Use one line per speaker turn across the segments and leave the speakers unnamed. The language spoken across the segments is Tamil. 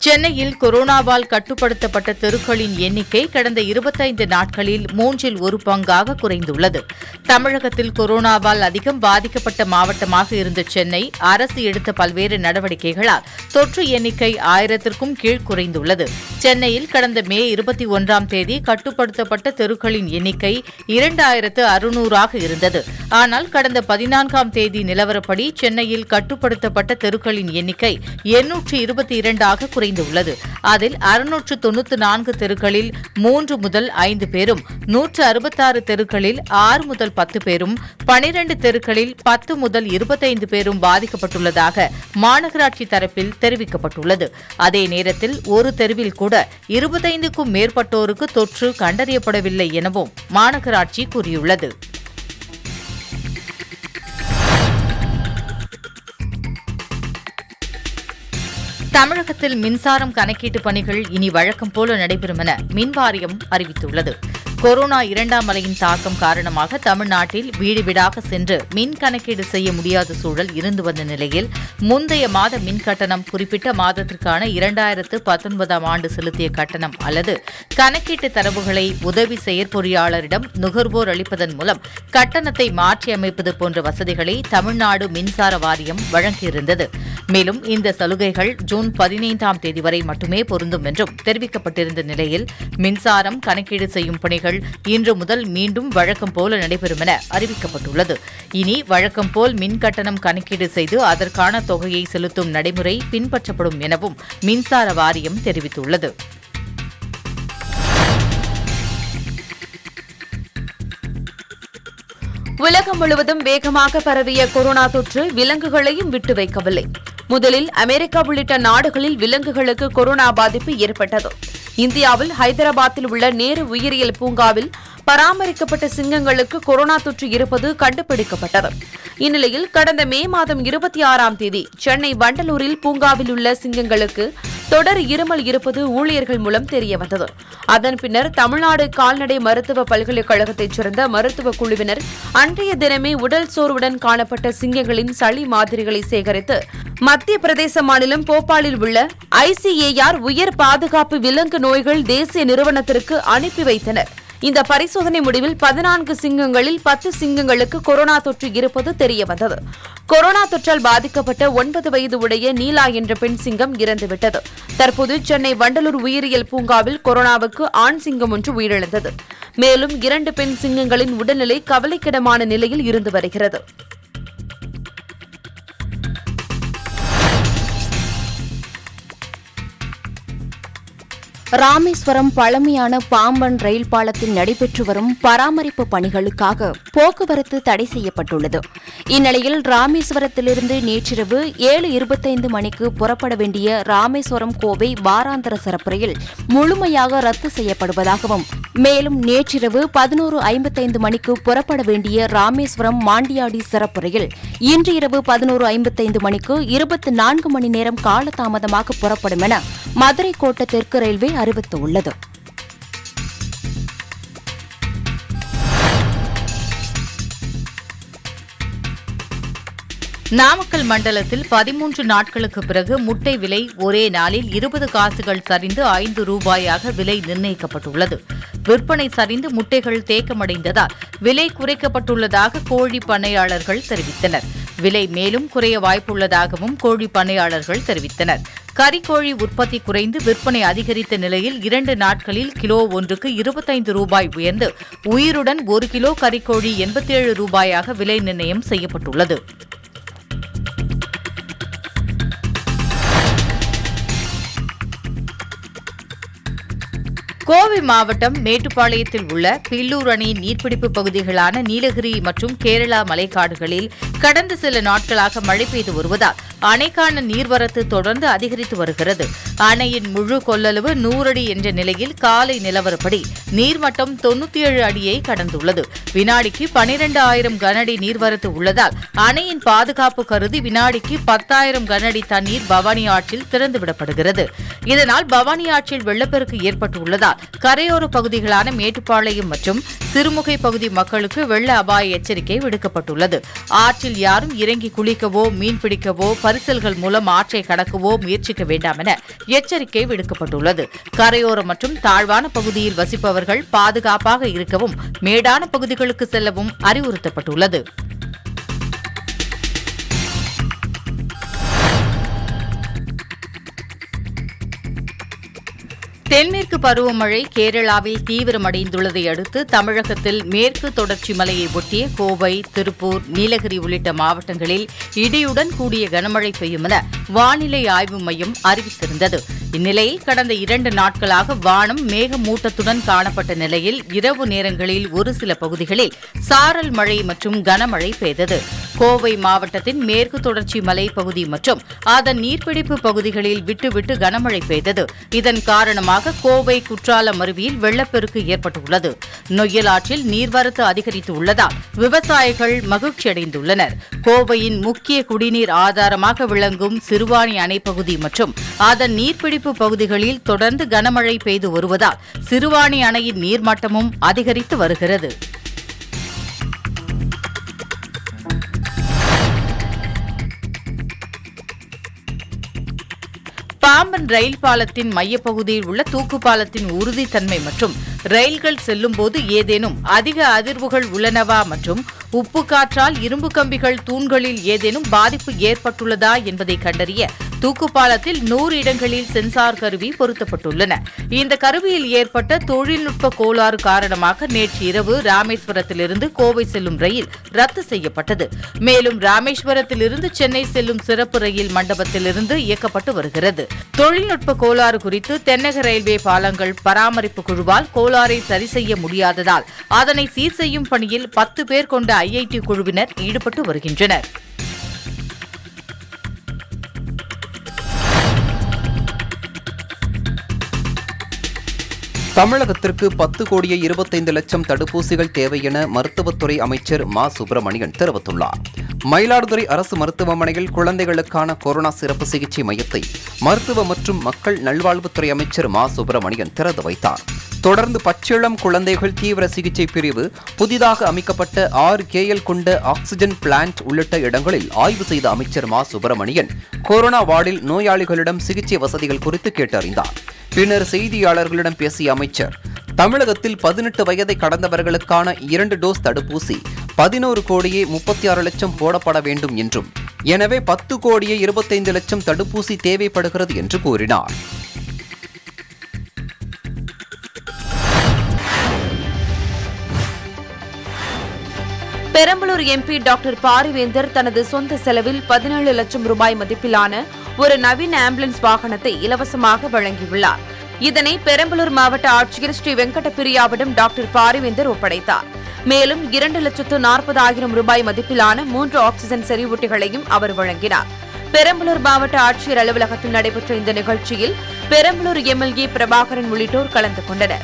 சென்னையில் கொரோனாவால் கட்டுப்படுத்தப்பட்ட தெருக்களின் எண்ணிக்கை கடந்த இருபத்தைந்து நாட்களில் மூன்றில் ஒரு பங்காக குறைந்துள்ளது தமிழகத்தில் கொரோனாவால் அதிகம் பாதிக்கப்பட்ட மாவட்டமாக இருந்த சென்னை அரசு எடுத்த பல்வேறு நடவடிக்கைகளால் தொற்று எண்ணிக்கை ஆயிரத்திற்கும் கீழ் குறைந்துள்ளது சென்னையில் கடந்த மே இருபத்தி ஒன்றாம் தேதி கட்டுப்படுத்தப்பட்ட தெருக்களின் எண்ணிக்கை இரண்டாயிரத்து அறுநூறாக இருந்தது ஆனால் கடந்த பதினான்காம் தேதி நிலவரப்படி சென்னையில் கட்டுப்படுத்தப்பட்ட தெருக்களின் எண்ணிக்கை எண்ணூற்று இருபத்தி இரண்டாக குறைந்துள்ளது அதில் அறுநூற்று தொன்னூற்று நான்கு தெருக்களில் மூன்று முதல் ஐந்து பேரும் நூற்று அறுபத்தாறு தெருக்களில் ஆறு முதல் பத்து பேரும் பனிரண்டு தெருக்களில் பத்து முதல் இருபத்தைந்து பேரும் பாதிக்கப்பட்டுள்ளதாக மாநகராட்சி தரப்பில் தெரிவிக்கப்பட்டுள்ளது அதே நேரத்தில் ஒரு தெருவில் கூட இருபத்தைந்துக்கும் மேற்பட்டோருக்கு தொற்று கண்டறியப்படவில்லை எனவும் மாநகராட்சி கூறியுள்ளது தமிழகத்தில் மின்சாரம் கணக்கீட்டு பணிகள் இனி வழக்கம் போல நடைபெறும் என மின்வாரியம் அறிவித்துள்ளது கொரோனா இரண்டாம் அலையின் தாக்கம் காரணமாக தமிழ்நாட்டில் வீடு வீடாக சென்று மின் கணக்கீடு செய்ய முடியாத சூழல் இருந்து வந்த நிலையில் முந்தைய மாத மின் கட்டணம் குறிப்பிட்ட மாதத்திற்கான இரண்டாயிரத்து பத்தொன்பதாம் ஆண்டு செலுத்திய கட்டணம் அல்லது கணக்கீட்டு தரவுகளை உதவி செயற்பொறியாளரிடம் நுகர்வோர் அளிப்பதன் மூலம் கட்டணத்தை மாற்றி அமைப்பது போன்ற வசதிகளை தமிழ்நாடு மின்சார வாரியம் வழங்கியிருந்தது மேலும் இந்த சலுகைகள் ஜூன் பதினைந்தாம் தேதி வரை மட்டுமே பொருந்தும் என்றும் தெரிவிக்கப்பட்டிருந்த நிலையில் மின்சாரம் கணக்கீடு செய்யும் பணிகள் இன்று முதல் மீண்டும் வழக்கம் போல நடைபெறும் என அறிவிக்கப்பட்டுள்ளது இனி வழக்கம் போல் மின் கட்டணம் கணக்கீடு செய்து அதற்கான தொகையை செலுத்தும் நடைமுறை பின்பற்றப்படும் எனவும் மின்சார வாரியம் தெரிவித்துள்ளது
உலகம் முழுவதும் வேகமாக பரவிய கொரோனா தொற்று விலங்குகளையும் விட்டு வைக்கவில்லை முதலில் அமெரிக்கா உள்ளிட்ட நாடுகளில் விலங்குகளுக்கு கொரோனா பாதிப்பு ஏற்பட்டது இந்தியாவில் ஹைதராபாத்தில் உள்ள நேரு உயிரியல் பூங்காவில் பராமரிக்கப்பட்ட சிங்கங்களுக்கு கொரோனா தொற்று இருப்பது கண்டுபிடிக்கப்பட்டது இந்நிலையில் கடந்த மே மாதம் இருபத்தி ஆறாம் தேதி சென்னை வண்டலூரில் பூங்காவில் உள்ள சிங்கங்களுக்கு தொடர் இருமல் இருப்பது ஊழியர்கள் மூலம் தெரியவந்தது அதன் பின்னர் தமிழ்நாடு கால்நடை மருத்துவ பல்கலைக்கழகத்தைச் சேர்ந்த மருத்துவ குழுவினர் அன்றைய தினமே உடல் சோர்வுடன் காணப்பட்ட சிங்கங்களின் சளி மாதிரிகளை சேகரித்து மத்திய பிரதேச மாநிலம் போபாலில் உள்ள ஐசிஏஆர் உயர் பாதுகாப்பு விலங்கு நோய்கள் தேசிய நிறுவனத்திற்கு அனுப்பி வைத்தனர் இந்த பரிசோதனை முடிவில் பதினான்கு சிங்கங்களில் பத்து சிங்கங்களுக்கு கொரோனா தொற்று இருப்பது தெரியவந்தது கொரோனா தொற்றால் பாதிக்கப்பட்ட ஒன்பது வயது உடைய நீலா என்ற பெண் சிங்கம் இறந்துவிட்டது தற்போது சென்னை வண்டலூர் உயிரியல் பூங்காவில் கொரோனாவுக்கு ஆண் சிங்கம் ஒன்று உயிரிழந்தது மேலும் இரண்டு பெண் சிங்கங்களின் உடல்நிலை கவலைக்கிடமான நிலையில் இருந்து வருகிறது
ராமேஸ்வரம் பழமையான பாம்பன் ரயில் பாலத்தில் நடைபெற்று வரும் பராமரிப்பு பணிகளுக்காக போக்குவரத்து தடை செய்யப்பட்டுள்ளது இந்நிலையில் ராமேஸ்வரத்திலிருந்து நேற்றிரவு ஏழு இருபத்தைந்து மணிக்கு புறப்பட வேண்டிய ராமேஸ்வரம் கோவை வாராந்தர சிறப்பு ரயில் முழுமையாக ரத்து செய்யப்படுவதாகவும் மேலும் நேற்றிரவு பதினோரு ஐம்பத்தைந்து மணிக்கு புறப்பட வேண்டிய ராமேஸ்வரம் மாண்டியாடி சிறப்பு ரயில் இன்று இரவு பதினோரு ஐம்பத்தைந்து மணிக்கு இருபத்தி நான்கு மணி நேரம் காலதாமதமாக புறப்படும் என மதுரை கோட்ட தெற்கு ரயில்வே அறிவித்துள்ளது
நாமக்கல் மண்டலத்தில் பதிமூன்று நாட்களுக்கு பிறகு முட்டை விலை ஒரே நாளில் இருபது காசுகள் சரிந்து ஐந்து ரூபாயாக விலை நிர்ணயிக்கப்பட்டுள்ளது விற்பனை சரிந்து முட்டைகள் தேக்கமடைந்ததால் விலை குறைக்கப்பட்டுள்ளதாக கோழி பண்ணையாளர்கள் தெரிவித்தனர் விலை மேலும் குறைய வாய்ப்புள்ளதாகவும் கோழி பண்ணையாளர்கள் தெரிவித்தனர் கறிக்கோழி உற்பத்தி குறைந்து விற்பனை அதிகரித்த நிலையில் இரண்டு நாட்களில் கிலோ ஒன்றுக்கு இருபத்தைந்து ரூபாய் உயர்ந்து உயிருடன் ஒரு கிலோ கறிக்கோழி எண்பத்தேழு ரூபாயாக விலை நிர்ணயம் செய்யப்பட்டுள்ளது கோவை மாவட்டம் மேட்டுப்பாளையத்தில் உள்ள பில்லூர் அணை நீர்பிடிப்பு பகுதிகளான நீலகிரி மற்றும் கேரளா மலைக்காடுகளில் கடந்த சில நாட்களாக மழை பெய்து வருவதால் அணைக்கான நீர்வரத்து தொடர்ந்து அதிகரித்து வருகிறது அணையின் முழு கொள்ளளவு நூறடி என்ற நிலையில் காலை நிலவரப்படி நீர்மட்டம் தொன்னூத்தி ஏழு அடியை கடந்துள்ளது வினாடிக்கு பனிரெண்டு ஆயிரம் கனஅடி நீர்வரத்து உள்ளதால் அணையின் பாதுகாப்பு கருதி வினாடிக்கு பத்தாயிரம் கனஅடி தண்ணீர் பவானி ஆற்றில் திறந்துவிடப்படுகிறது இதனால் பவானி ஆற்றில் வெள்ளப்பெருக்கு ஏற்பட்டுள்ளதால் கரையோர பகுதிகளான மேட்டுப்பாளையம் மற்றும் சிறுமுகை பகுதி மக்களுக்கு வெள்ள அபாய எச்சரிக்கை விடுக்கப்பட்டுள்ளது ஆற்றில் யாரும் இறங்கி குளிக்கவோ மீன் பிடிக்கவோ பரிசல்கள் மூலம் ஆற்றை கடக்கவோ முயற்சிக்க வேண்டாம் என எச்சரிக்கை விடுக்கப்பட்டுள்ளது கரையோரம் மற்றும் தாழ்வான பகுதியில் வசிப்பவர்கள் பாதுகாப்பாக இருக்கவும் மேடான பகுதிகளுக்கு செல்லவும் அறிவுறுத்தப்பட்டுள்ளது தென்மேற்கு பருவமழை கேரளாவில் தீவிரமடைந்துள்ளதை அடுத்து தமிழகத்தில் மேற்கு தொடர்ச்சி மலையை ஒட்டிய கோவை திருப்பூர் நீலகிரி உள்ளிட்ட மாவட்டங்களில் இடியுடன் கூடிய கனமழை பெய்யும் என வானிலை ஆய்வு மையம் அறிவித்திருந்தது இந்நிலையில் கடந்த இரண்டு நாட்களாக வானம் மேகமூட்டத்துடன் காணப்பட்ட நிலையில் இரவு நேரங்களில் ஒரு சில பகுதிகளில் சாரல் மழை மற்றும் கனமழை பெய்தது கோவை மாவட்டத்தின் மேற்கு தொடர்ச்சி மலைப்பகுதி மற்றும் அதன் நீர்பிடிப்பு பகுதிகளில் விட்டுவிட்டு கனமழை பெய்தது இதன் காரணமாக கோவை குற்றாலம் அருவியில் வெள்ளப்பெருக்கு ஏற்பட்டுள்ளது நொய்யல் ஆற்றில் நீர்வரத்து அதிகரித்து உள்ளதால் விவசாயிகள் மகிழ்ச்சியடைந்துள்ளனர் கோவையின் முக்கிய குடிநீர் ஆதாரமாக விளங்கும் சிறுவாணி அணை பகுதி மற்றும் அதன் நீர்பிடிப்பு பகுதிகளில் தொடர்ந்து கனமழை பெய்து வருவதால் சிறுவாணி அணையின் நீர்மட்டமும் அதிகரித்து வருகிறது பாம்பன் ரயில் பாலத்தின் மையப்பகுதியில் உள்ள தூக்கு பாலத்தின் உறுதித்தன்மை மற்றும் ரயில்கள் செல்லும்போது ஏதேனும் அதிக அதிர்வுகள் உள்ளனவா மற்றும் உப்பு காற்றால் இரும்பு கம்பிகள் தூண்களில் ஏதேனும் பாதிப்பு ஏற்பட்டுள்ளதா என்பதை கண்டறிய தூக்கு பாலத்தில் நூறு இடங்களில் சென்சார் கருவி பொருத்தப்பட்டுள்ளன இந்த கருவியில் ஏற்பட்ட தொழில்நுட்ப கோளாறு காரணமாக நேற்று இரவு ராமேஸ்வரத்திலிருந்து கோவை செல்லும் ரயில் ரத்து செய்யப்பட்டது மேலும் ராமேஸ்வரத்திலிருந்து சென்னை செல்லும் சிறப்பு ரயில் மண்டபத்திலிருந்து இயக்கப்பட்டு வருகிறது தொழில்நுட்ப கோளாறு குறித்து தென்னக ரயில்வே பாலங்கள் பராமரிப்பு குழுவால் கோளாறை சரி செய்ய முடியாததால் அதனை சீர் செய்யும் பணியில் பத்து பேர் கொண்ட ஐஐடி குழுவினர் ஈடுபட்டு வருகின்றனர்
தமிழகத்திற்கு பத்து கோடியே இருபத்தைந்து லட்சம் தடுப்பூசிகள் தேவை என மருத்துவத்துறை அமைச்சர் மா சுப்பிரமணியன் தெரிவித்துள்ளார் மயிலாடுதுறை அரசு மருத்துவமனையில் குழந்தைகளுக்கான கொரோனா சிறப்பு சிகிச்சை மையத்தை மருத்துவ மற்றும் மக்கள் நல்வாழ்வுத்துறை அமைச்சர் மா சுப்பிரமணியன் திறந்து வைத்தார் தொடர்ந்து பச்சிளம் குழந்தைகள் தீவிர சிகிச்சை பிரிவு புதிதாக அமைக்கப்பட்ட ஆறு கேஎல் கொண்ட ஆக்ஸிஜன் பிளான்ட் உள்ளிட்ட இடங்களில் ஆய்வு செய்த அமைச்சர் மா சுப்பிரமணியன் கொரோனா வார்டில் நோயாளிகளிடம் சிகிச்சை வசதிகள் குறித்து கேட்டறிந்தார் பின்னர் செய்தியாளர்களிடம் பேசிய அமைச்சர் தமிழகத்தில் பதினெட்டு வயதை கடந்தவர்களுக்கான இரண்டு டோஸ் தடுப்பூசி பதினோரு கோடியே முப்பத்தி ஆறு லட்சம் போடப்பட வேண்டும் என்றும் எனவே பத்து கோடியே இருபத்தைந்து லட்சம் தடுப்பூசி தேவைப்படுகிறது என்று கூறினார்
பெரம்பலூர் எம்பி டாக்டர் பாரிவேந்தர் தனது சொந்த செலவில் பதினேழு லட்சம் ரூபாய் மதிப்பிலான ஒரு நவீன ஆம்புலன்ஸ் வாகனத்தை இலவசமாக வழங்கியுள்ளார் இதனை பெரம்பலூர் மாவட்ட ஆட்சியர் ஸ்ரீ வெங்கட பிரியாவிடம் டாக்டர் பாரிவேந்தர் ஒப்படைத்தார் மேலும் இரண்டு லட்சத்து நாற்பதாயிரம் ரூபாய் மதிப்பிலான மூன்று ஆக்ஸிஜன் செறிவூட்டிகளையும் அவர் வழங்கினார் பெரம்பலூர் மாவட்ட ஆட்சியர் அலுவலகத்தில் நடைபெற்ற இந்த நிகழ்ச்சியில் பெரம்பலூர் எம்எல்ஏ பிரபாகரன் உள்ளிட்டோர் கலந்து கொண்டனர்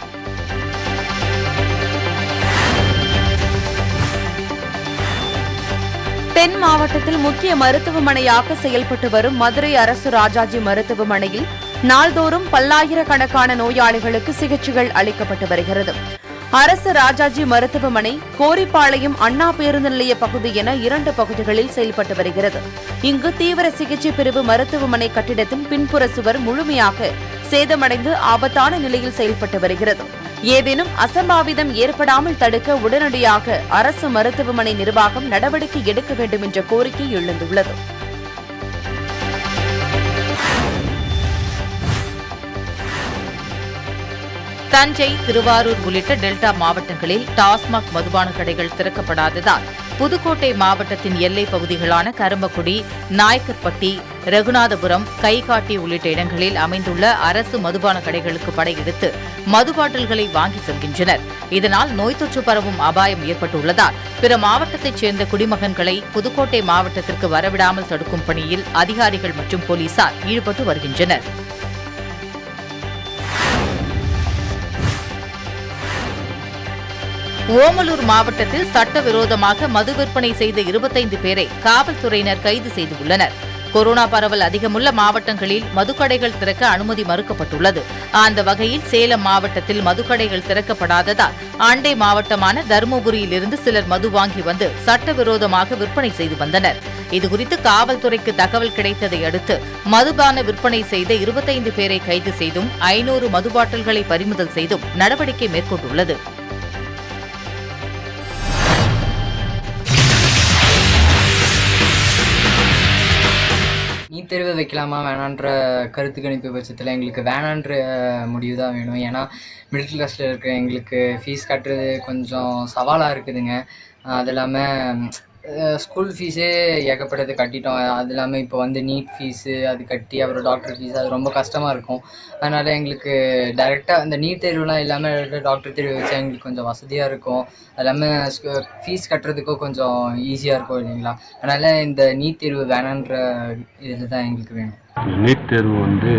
தென் மாவட்டத்தில் முக்கிய மருத்துவமனையாக செயல்பட்டு வரும் மதுரை அரசு ராஜாஜி மருத்துவமனையில் நாள்தோறும் பல்லாயிரக்கணக்கான நோயாளிகளுக்கு சிகிச்சைகள் அளிக்கப்பட்டு வருகிறது அரசு ராஜாஜி மருத்துவமனை கோரிப்பாளையம் அண்ணா பேருந்து நிலைய பகுதி என இரண்டு பகுதிகளில் செயல்பட்டு வருகிறது இங்கு தீவிர சிகிச்சை பிரிவு மருத்துவமனை கட்டிடத்தின் பின்புற சுவர் முழுமையாக சேதமடைந்து ஆபத்தான நிலையில் செயல்பட்டு வருகிறது ஏதேனும் அசம்பாவிதம் ஏற்படாமல் தடுக்க உடனடியாக அரசு மருத்துவமனை நிர்வாகம் நடவடிக்கை எடுக்க வேண்டும் என்ற கோரிக்கை எழுந்துள்ளது
தஞ்சை திருவாரூர் உள்ளிட்ட டெல்டா மாவட்டங்களில் டாஸ்மாக் மதுபான கடைகள் திறக்கப்படாததால் புதுக்கோட்டை மாவட்டத்தின் எல்லைப் பகுதிகளான கரும்பக்குடி நாயக்கர்பட்டி ரகுநாதபுரம் கைகாட்டி உள்ளிட்ட இடங்களில் அமைந்துள்ள அரசு மதுபான கடைகளுக்கு படையெடுத்து மது பாட்டில்களை வாங்கி செல்கின்றனர் இதனால் நோய் தொற்று பரவும் அபாயம் ஏற்பட்டுள்ளதால் பிற மாவட்டத்தைச் சேர்ந்த குடிமகன்களை புதுக்கோட்டை மாவட்டத்திற்கு வரவிடாமல் தடுக்கும் பணியில் அதிகாரிகள் மற்றும் போலீசார் ஈடுபட்டு வருகின்றனர் ஓமலூர் மாவட்டத்தில் சட்டவிரோதமாக மது விற்பனை செய்த இருபத்தைந்து பேரை காவல்துறையினர் கைது செய்துள்ளனர் கொரோனா பரவல் அதிகமுள்ள மாவட்டங்களில் மதுக்கடைகள் திறக்க அனுமதி மறுக்கப்பட்டுள்ளது அந்த வகையில் சேலம் மாவட்டத்தில் மதுக்கடைகள் திறக்கப்படாததால் அண்டை மாவட்டமான தருமபுரியிலிருந்து சிலர் மது வாங்கி வந்து சட்டவிரோதமாக விற்பனை செய்து வந்தனர் இதுகுறித்து காவல்துறைக்கு தகவல் கிடைத்ததை அடுத்து மதுபான விற்பனை செய்த இருபத்தைந்து பேரை கைது செய்தும் ஐநூறு மது பாட்டில்களை பறிமுதல் செய்தும் நடவடிக்கை மேற்கொண்டுள்ளது
நீட் தேர்வு வைக்கலாமா வேணான்ற கருத்து கணிப்பு பட்சத்தில் எங்களுக்கு வேணான்ற முடிவு தான் வேணும் ஏன்னா மிடில் கிளாஸில் இருக்கிற எங்களுக்கு ஃபீஸ் கட்டுறது கொஞ்சம் சவாலாக இருக்குதுங்க அது இல்லாமல் ஸ்கூல் ஃபீஸே ஏகப்பட்டது கட்டிட்டோம் அது இல்லாமல் இப்போ வந்து நீட் ஃபீஸு அது கட்டி அப்புறம் டாக்டர் ஃபீஸ் அது ரொம்ப கஷ்டமாக இருக்கும் அதனால் எங்களுக்கு டைரெக்டாக இந்த நீட் தேர்வுலாம் இல்லாமல் டாக்டர் தேர்வு வச்சா எங்களுக்கு கொஞ்சம் வசதியாக இருக்கும் அது இல்லாமல் ஃபீஸ் கட்டுறதுக்கும் கொஞ்சம் ஈஸியாக இருக்கும் இல்லைங்களா அதனால் இந்த நீட் தேர்வு வேணான்ற இதில் தான் எங்களுக்கு வேணும்
நீட் தேர்வு வந்து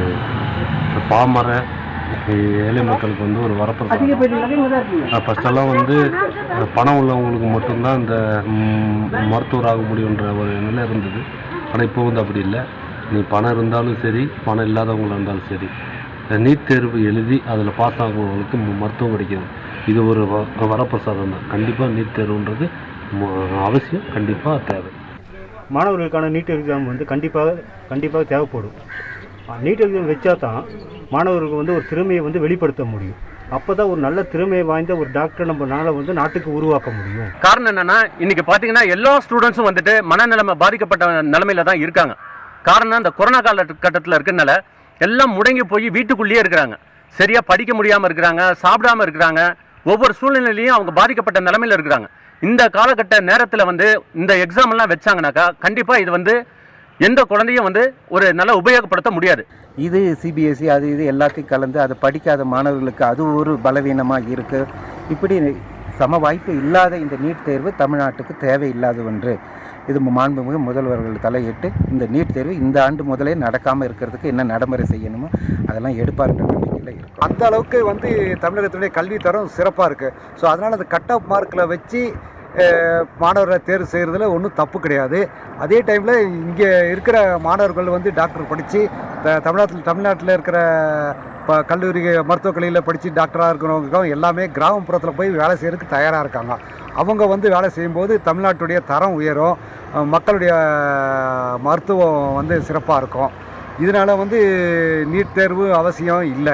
பாமர ஏழை மக்களுக்கு வந்து ஒரு வரப்பிரசாதம் ஃபஸ்ட்டெல்லாம் வந்து பணம் உள்ளவங்களுக்கு மட்டும்தான் இந்த ம், மருத்துவர் ஆக முடியுன்ற ஒரு நிலை இருந்தது ஆனால் இப்போ வந்து அப்படி இல்லை நீ பணம் இருந்தாலும் சரி பணம் இல்லாதவங்களா இருந்தாலும் சரி இந்த நீட் தேர்வு எழுதி அதில் பாஸ் ஆகுறவங்களுக்கு ம- மருத்துவம் கிடைக்கிது இது ஒரு வ- வரப்பிரசாதம் தான் கண்டிப்பாக நீட் தேர்வுன்றது ம- அவசியம் கண்டிப்பாக தேவை
மாணவர்களுக்கான நீட் எக்ஸாம் வந்து கண்டிப்பாக கண்டிப்பாக தேவைப்படும் நீட் எக்ஸாம் வச்சா தான் மாணவர்களுக்கு வந்து ஒரு திறமையை வந்து வெளிப்படுத்த முடியும் அப்போ தான் ஒரு நல்ல திறமையை வாய்ந்த ஒரு டாக்டர் நம்மளால வந்து நாட்டுக்கு உருவாக்க முடியும்
காரணம் என்னன்னா இன்னைக்கு பாத்தீங்கன்னா எல்லா ஸ்டூடெண்ட்ஸும் வந்துட்டு மனநிலைமை பாதிக்கப்பட்ட நிலைமையில தான் இருக்காங்க காரணம் இந்த கொரோனா காலகட்டத்தில் இருக்கனால எல்லாம் முடங்கி போய் வீட்டுக்குள்ளேயே இருக்கிறாங்க சரியா படிக்க முடியாம இருக்கிறாங்க சாப்பிடாம இருக்கிறாங்க ஒவ்வொரு சூழ்நிலையிலையும் அவங்க பாதிக்கப்பட்ட நிலைமையில இருக்கிறாங்க இந்த காலகட்ட நேரத்தில் வந்து இந்த எக்ஸாம் எல்லாம் வச்சாங்கனாக்கா கண்டிப்பா இது வந்து எந்த குழந்தையும் வந்து ஒரு நல்ல உபயோகப்படுத்த முடியாது
இது சிபிஎஸ்சி அது இது எல்லாத்தையும் கலந்து அதை படிக்காத மாணவர்களுக்கு அது ஒரு பலவீனமாக இருக்குது இப்படி சம வாய்ப்பு இல்லாத இந்த நீட் தேர்வு தமிழ்நாட்டுக்கு தேவையில்லாத ஒன்று இது மாண்புமிகு முதல்வர்கள் தலையிட்டு இந்த நீட் தேர்வு இந்த ஆண்டு முதலே நடக்காமல் இருக்கிறதுக்கு என்ன நடைமுறை செய்யணுமோ அதெல்லாம் எடுப்பார்ன்ற நம்பிக்கையில் இருக்கும்
அந்த அளவுக்கு வந்து தமிழகத்துடைய கல்வி தரம் சிறப்பாக இருக்குது ஸோ அதனால் அந்த கட் ஆஃப் மார்க்கில் வச்சு அஹ், மாணவரை தேர்வு செய்கிறதுல ஒன்றும் தப்பு கிடையாது அதே டைமில் இங்கே இருக்கிற மாணவர்கள் வந்து டாக்டர் படித்து தமிழ்நாட்டில் தமிழ்நாட்டில் இருக்கிற இப்போ கல்லூரி மருத்துவக் கல்லூரியில் படித்து டாக்டராக இருக்கிறவங்க எல்லாமே கிராமப்புறத்தில் போய் வேலை செய்கிறதுக்கு தயாராக இருக்காங்க அவங்க வந்து வேலை செய்யும்போது தமிழ்நாட்டுடைய தரம் உயரும் அஹ், மக்களுடைய மருத்துவம் வந்து சிறப்பாக இருக்கும் இதனால் வந்து நீட் தேர்வு அவசியம் இல்லை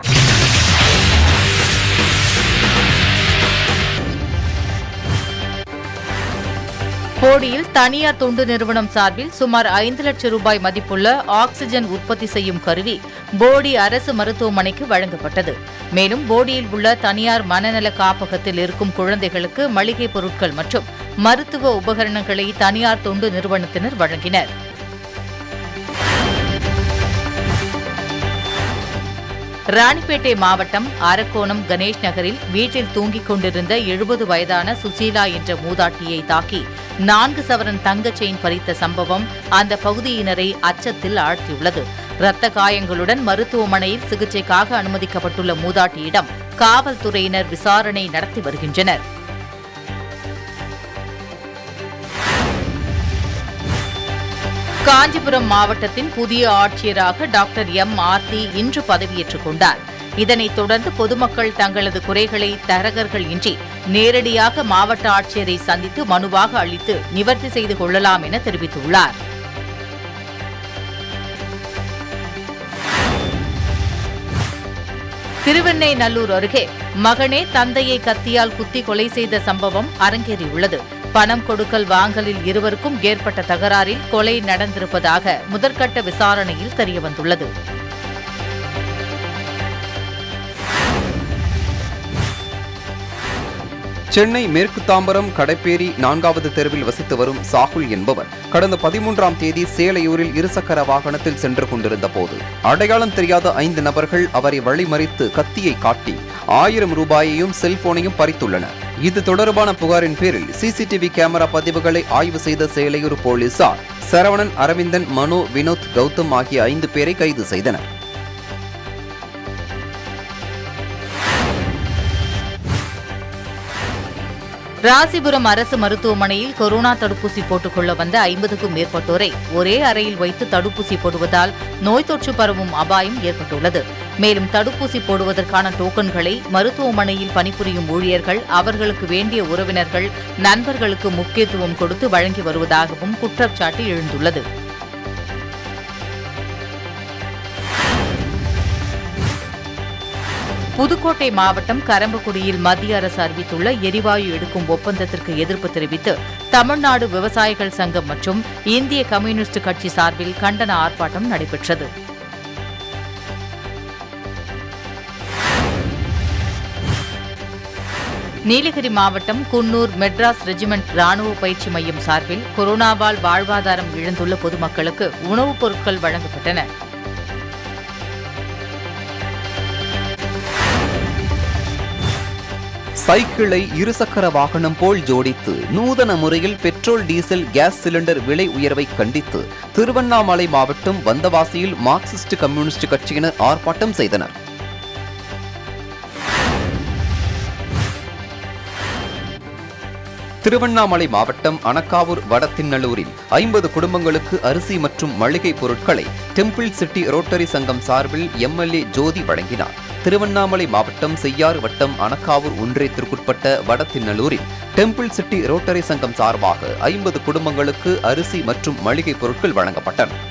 போடியில் தனியார் தொண்டு நிறுவனம் சார்பில் சுமார் ஐந்து லட்சம் ரூபாய் மதிப்புள்ள ஆக்ஸிஜன் உற்பத்தி செய்யும் கருவி போடி அரசு மருத்துவமனைக்கு வழங்கப்பட்டது மேலும் போடியில் உள்ள தனியார் மனநல காப்பகத்தில் இருக்கும் குழந்தைகளுக்கு மளிகை பொருட்கள் மற்றும் மருத்துவ உபகரணங்களை தனியார் தொண்டு நிறுவனத்தினர் வழங்கினர் ராணிப்பேட்டை மாவட்டம் அரக்கோணம் கணேஷ் நகரில் வீட்டில் தூங்கிக் கொண்டிருந்த எழுபது வயதான சுசீலா என்ற மூதாட்டியை தாக்கி நான்கு சவரன் தங்க செயின் பறித்த சம்பவம் அந்த பகுதியினரை அச்சத்தில் ஆழ்த்தியுள்ளது இரத்த காயங்களுடன் மருத்துவமனையில் சிகிச்சைக்காக அனுமதிக்கப்பட்டுள்ள மூதாட்டியிடம் காவல்துறையினர் விசாரணை நடத்தி வருகின்றனர் காஞ்சிபுரம் மாவட்டத்தின் புதிய ஆட்சியராக டாக்டர் எம் ஆர்த்தி இன்று பதவியேற்றுக் கொண்டார் இதனைத் தொடர்ந்து பொதுமக்கள் தங்களது குறைகளை தரகர்கள் இன்றி நேரடியாக மாவட்ட ஆட்சியரை சந்தித்து மனுவாக அளித்து நிவர்த்தி செய்து கொள்ளலாம் என தெரிவித்துள்ளார் திருவெண்ணெய்நல்லூர் அருகே மகனே தந்தையை கத்தியால் குத்தி கொலை செய்த சம்பவம் அரங்கேறியுள்ளது பணம் கொடுக்கல் வாங்கலில் இருவருக்கும் ஏற்பட்ட தகராறில் கொலை நடந்திருப்பதாக முதற்கட்ட விசாரணையில் தெரியவந்துள்ளது
சென்னை மேற்கு தாம்பரம் கடைப்பேரி நான்காவது தெருவில் வசித்து வரும் சாகுல் என்பவர் கடந்த பதிமூன்றாம் தேதி சேலையூரில் இருசக்கர வாகனத்தில் சென்று கொண்டிருந்த போது அடையாளம் தெரியாத ஐந்து நபர்கள் அவரை வழிமறித்து கத்தியை காட்டி ஆயிரம் ரூபாயையும் செல்போனையும் பறித்துள்ளனர் இது தொடர்பான புகாரின் பேரில் சிசிடிவி கேமரா பதிவுகளை ஆய்வு செய்த சேலையூர் போலீசார் சரவணன் அரவிந்தன் மனோ வினோத் கௌதம் ஆகிய ஐந்து பேரை கைது செய்தனர்
ராசிபுரம் அரசு மருத்துவமனையில் கொரோனா தடுப்பூசி போட்டுக் கொள்ள வந்த ஐம்பதுக்கும் மேற்பட்டோரை ஒரே அறையில் வைத்து தடுப்பூசி போடுவதால் நோய் தொற்று பரவும் அபாயம் ஏற்பட்டுள்ளது மேலும் தடுப்பூசி போடுவதற்கான டோக்கன்களை மருத்துவமனையில் பணிபுரியும் ஊழியர்கள் அவர்களுக்கு வேண்டிய உறவினர்கள் நண்பர்களுக்கு முக்கியத்துவம் கொடுத்து வழங்கி வருவதாகவும் குற்றச்சாட்டு எழுந்துள்ளது புதுக்கோட்டை மாவட்டம் கரம்பக்குடியில் மத்திய அரசு அறிவித்துள்ள எரிவாயு எடுக்கும் ஒப்பந்தத்திற்கு எதிர்ப்பு தெரிவித்து தமிழ்நாடு விவசாயிகள் சங்கம் மற்றும் இந்திய கம்யூனிஸ்ட் கட்சி சார்பில் கண்டன ஆர்ப்பாட்டம் நடைபெற்றது நீலகிரி மாவட்டம் குன்னூர் மெட்ராஸ் ரெஜிமெண்ட் ராணுவ பயிற்சி மையம் சார்பில் கொரோனாவால் வாழ்வாதாரம் இழந்துள்ள பொதுமக்களுக்கு உணவுப் பொருட்கள் வழங்கப்பட்டன
சைக்கிளை இருசக்கர வாகனம் போல் ஜோடித்து நூதன முறையில் பெட்ரோல் டீசல் கேஸ் சிலிண்டர் விலை உயர்வை கண்டித்து திருவண்ணாமலை மாவட்டம் வந்தவாசியில் மார்க்சிஸ்ட் கம்யூனிஸ்ட் கட்சியினர் ஆர்ப்பாட்டம் செய்தனர் திருவண்ணாமலை மாவட்டம் அனக்காவூர் வடத்தின்னலூரில் ஐம்பது குடும்பங்களுக்கு அரிசி மற்றும் மளிகை பொருட்களை டெம்பிள் சிட்டி ரோட்டரி சங்கம் சார்பில் எம்எல்ஏ ஜோதி வழங்கினார் திருவண்ணாமலை மாவட்டம் செய்யாறு வட்டம் அனக்காவூர் ஒன்றியத்திற்குட்பட்ட வடத்தின்னலூரில் டெம்பிள் சிட்டி ரோட்டரி சங்கம் சார்பாக ஐம்பது குடும்பங்களுக்கு அரிசி மற்றும் மளிகை பொருட்கள் வழங்கப்பட்டன